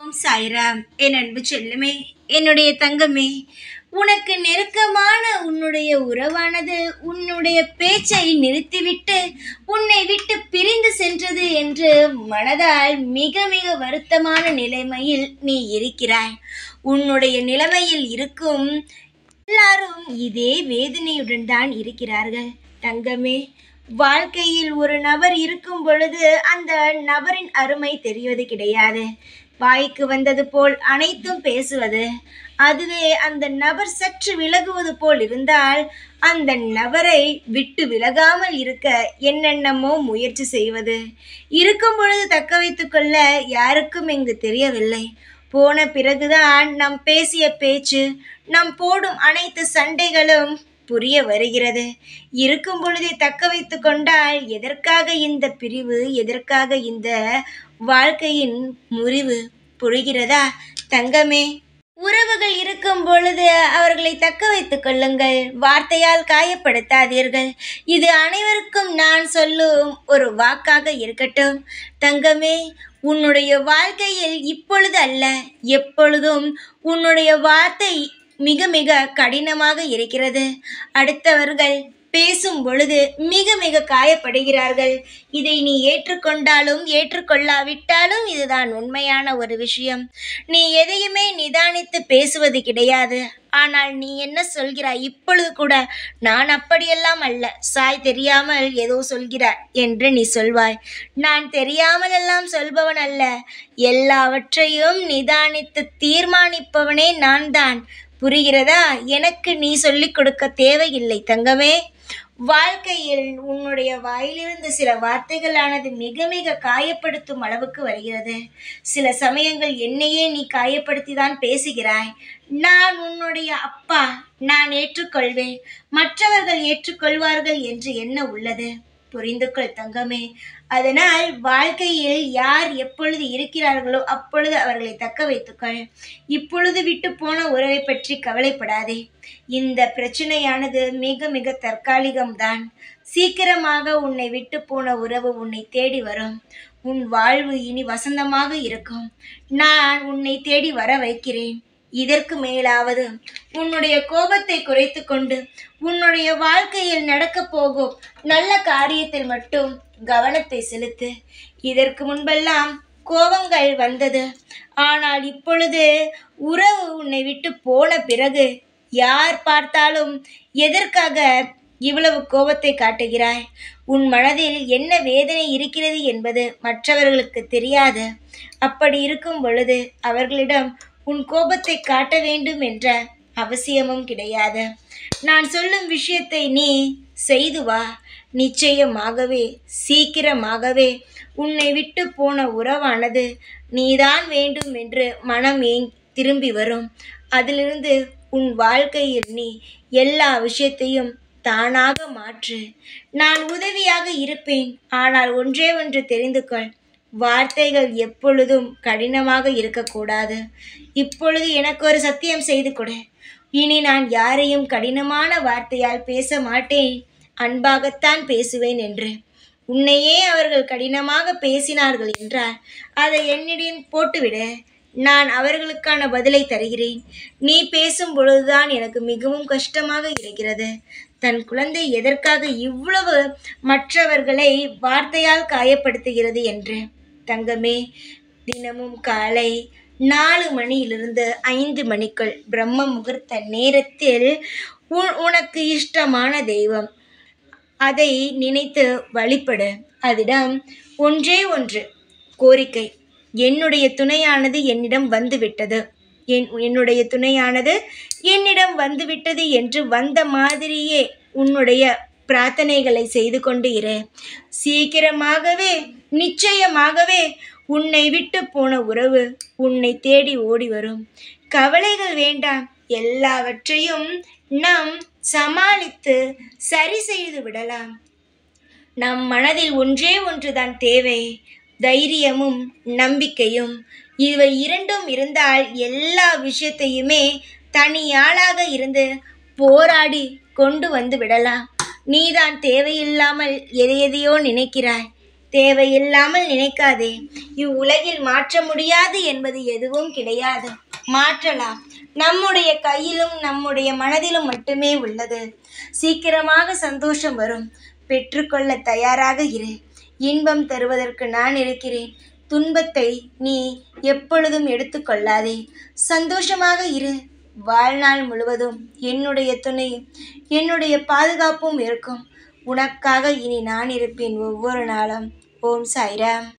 ஓம் சாய்ராம் என் அன்பு செல்லுமே என்னுடைய தங்கமே உனக்கு நெருக்கமான உன்னுடைய உறவானது உன்னுடைய பேச்சை நிறுத்திவிட்டு உன்னை விட்டு பிரிந்து சென்றது என்று மனதால் மிக மிக வருத்தமான நிலைமையில் நீ இருக்கிறாய் உன்னுடைய நிலைமையில் இருக்கும் எல்லாரும் இதே வேதனையுடன் தான் இருக்கிறார்கள் தங்கமே வாழ்க்கையில் ஒரு நபர் இருக்கும் பொழுது அந்த நபரின் அருமை தெரிவது கிடையாது வாய்க்கு வந்தது போல் அனைத்தும் பேசுவது அதுவே அந்த நபர் சற்று விலகுவது போல் இருந்தால் அந்த நபரை விட்டு விலகாமல் இருக்க என்னென்னமோ முயற்சி செய்வது இருக்கும் பொழுது தக்க வைத்துக் கொள்ள யாருக்கும் இங்கு தெரியவில்லை போன பிறகுதான் நம் பேசிய பேச்சு நம் போடும் அனைத்து சண்டைகளும் புரிய வருகிறது இருக்கும் பொழுதே தக்க வைத்து கொண்டால் எதற்காக இந்த பிரிவு எதற்காக இந்த வாழ்க்கையின் முறிவு புரிகிறதா தங்கமே உறவுகள் இருக்கும் பொழுது அவர்களை தக்க வைத்துக் கொள்ளுங்கள் வார்த்தையால் காயப்படுத்தாதீர்கள் இது அனைவருக்கும் நான் சொல்லும் ஒரு வாக்காக இருக்கட்டும் தங்கமே உன்னுடைய வாழ்க்கையில் இப்பொழுது அல்ல எப்பொழுதும் உன்னுடைய வார்த்தை மிக மிக கடினமாக இருக்கிறது அடுத்தவர்கள் பேசும் பொழுது மிக மிக காயப்படுகிறார்கள் இதை நீ ஏற்றுக்கொண்டாலும் ஏற்றுக்கொள்ளாவிட்டாலும் இதுதான் உண்மையான ஒரு விஷயம் நீ எதையுமே நிதானித்து பேசுவது கிடையாது ஆனால் நீ என்ன சொல்கிறாய் இப்பொழுது கூட நான் அப்படியெல்லாம் அல்ல சாய் தெரியாமல் ஏதோ சொல்கிறார் என்று நீ சொல்வாய் நான் தெரியாமல் எல்லாம் சொல்பவன் அல்ல எல்லாவற்றையும் நிதானித்து தீர்மானிப்பவனே நான் தான் புரிகிறதா எனக்கு நீ சொல்லிக் கொடுக்க தேவையில்லை தங்கமே வாழ்க்கையில் உன்னுடைய வாயிலிருந்து சில வார்த்தைகளானது மிக மிக காயப்படுத்தும் அளவுக்கு வருகிறது சில சமயங்கள் என்னையே நீ காயப்படுத்தி தான் பேசுகிறாய் நான் உன்னுடைய அப்பா நான் ஏற்றுக்கொள்வேன் மற்றவர்கள் ஏற்றுக்கொள்வார்கள் என்று என்ன உள்ளது புரிந்து கொள் தங்கமே அதனால் வாழ்க்கையில் யார் எப்பொழுது இருக்கிறார்களோ அப்பொழுது அவர்களை தக்க வைத்துக்கொள் இப்பொழுது விட்டு போன உறவை பற்றி கவலைப்படாதே இந்த பிரச்சனையானது மிக மிக தற்காலிகம்தான் சீக்கிரமாக உன்னை விட்டு போன உறவு உன்னை தேடி வரும் உன் வாழ்வு இனி வசந்தமாக இருக்கும் நான் உன்னை தேடி வர வைக்கிறேன் இதற்கு மேலாவது உன்னுடைய கோபத்தை குறைத்து கொண்டு உன்னுடைய வாழ்க்கையில் நடக்கப் போகும் நல்ல காரியத்தில் மட்டும் கவனத்தை செலுத்து இதற்கு முன்பெல்லாம் கோபங்கள் வந்தது ஆனால் இப்பொழுது உறவு உன்னை விட்டு போன பிறகு யார் பார்த்தாலும் எதற்காக இவ்வளவு கோபத்தை காட்டுகிறாய் உன் மனதில் என்ன வேதனை இருக்கிறது என்பது மற்றவர்களுக்கு தெரியாது அப்படி இருக்கும் பொழுது அவர்களிடம் உன் கோபத்தை காட்ட வேண்டும் என்ற அவசியமும் கிடையாது நான் சொல்லும் விஷயத்தை நீ செய்து வா நிச்சயமாகவே சீக்கிரமாகவே உன்னை விட்டு போன உறவானது நீதான் வேண்டும் என்று மனம் ஏங் திரும்பி வரும் அதிலிருந்து உன் வாழ்க்கையில் நீ எல்லா விஷயத்தையும் தானாக மாற்று நான் உதவியாக இருப்பேன் ஆனால் ஒன்றே ஒன்று தெரிந்து கொள் வார்த்தைகள் எப்பொழுதும் கடினமாக இருக்கக்கூடாது இப்பொழுது எனக்கு ஒரு சத்தியம் செய்து கொடு இனி நான் யாரையும் கடினமான வார்த்தையால் பேச மாட்டேன் அன்பாகத்தான் பேசுவேன் என்று உன்னையே அவர்கள் கடினமாக பேசினார்கள் என்றால் அதை என்னிடம் போட்டுவிடு நான் அவர்களுக்கான பதிலை தருகிறேன் நீ பேசும் பொழுதுதான் எனக்கு மிகவும் கஷ்டமாக இருக்கிறது தன் குழந்தை எதற்காக இவ்வளவு மற்றவர்களை வார்த்தையால் காயப்படுத்துகிறது என்று தங்கமே தினமும் காலை நாலு மணியிலிருந்து ஐந்து மணிக்குள் பிரம்ம முகூர்த்த நேரத்தில் உ- உனக்கு இஷ்டமான தெய்வம் அதை நினைத்து வழிபடு அதிடம் ஒன்றே ஒன்று கோரிக்கை என்னுடைய துணையானது என்னிடம் வந்துவிட்டது என் என்னுடைய துணையானது என்னிடம் வந்துவிட்டது என்று வந்த மாதிரியே உன்னுடைய பிரார்த்தனைகளை செய்து கொண்டு இரு சீக்கிரமாகவே நிச்சயமாகவே உன்னை விட்டு போன உறவு உன்னை தேடி ஓடி வரும் கவலைகள் வேண்டாம் எல்லாவற்றையும் நாம் சமாளித்து சரி செய்து விடலாம் நம் மனதில் ஒன்றே ஒன்றுதான் தேவை தைரியமும் நம்பிக்கையும் இவை இரண்டும் இருந்தால் எல்லா விஷயத்தையுமே தனியாளாக இருந்து போராடி கொண்டு வந்து விடலாம் நீதான் தேவையில்லாமல் எதை எதையோ நினைக்கிறாய் தேவையில்லாமல் நினைக்காதே இவ்வுலகில் மாற்ற முடியாது என்பது எதுவும் கிடையாது மாற்றலாம் நம்முடைய கையிலும் நம்முடைய மனதிலும் மட்டுமே உள்ளது சீக்கிரமாக சந்தோஷம் வரும் பெற்றுக்கொள்ள தயாராக இரு இன்பம் தருவதற்கு நான் இருக்கிறேன் துன்பத்தை நீ எப்பொழுதும் எடுத்துக்கொள்ளாதே சந்தோஷமாக இரு வாழ்நாள் முழுவதும் என்னுடைய துணையும் என்னுடைய பாதுகாப்பும் இருக்கும் உனக்காக இனி நான் இருப்பேன் ஒவ்வொரு நாளும் ஓம் சாய்ராம்